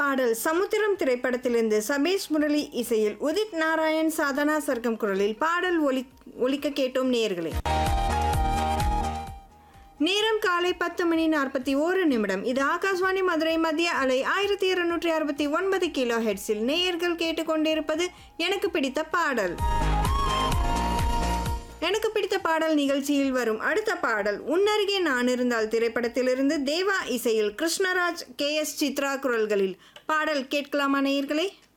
பாடல் சமுத்திரம் திரைப்படத்திலிருந்து சபேஷ் முரளி இசையில் உதித் நாராயண் சாதனா சர்க்கம் குரலில் பாடல் ஒலி ஒலிக்க கேட்டோம் நேயர்களே நேரம் காலை பத்து மணி நாற்பத்தி ஓரு நிமிடம் இது ஆகாஷ்வாணி மதுரை மத்திய அலை ஆயிரத்தி இருநூற்றி அறுபத்தி ஒன்பது கிலோ ஹெட்ஸில் நேயர்கள் கேட்டுக்கொண்டிருப்பது எனக்கு பிடித்த பாடல் எனக்கு பிடித்த பாடல் நிகழ்ச்சியில் வரும் அடுத்த பாடல் உன்னருகே நான் இருந்தால் திரைப்படத்திலிருந்து தேவா இசையில் கிருஷ்ணராஜ் கே எஸ் சித்ரா குரல்களில் பாடல் கேட்கலாமா நேயர்களே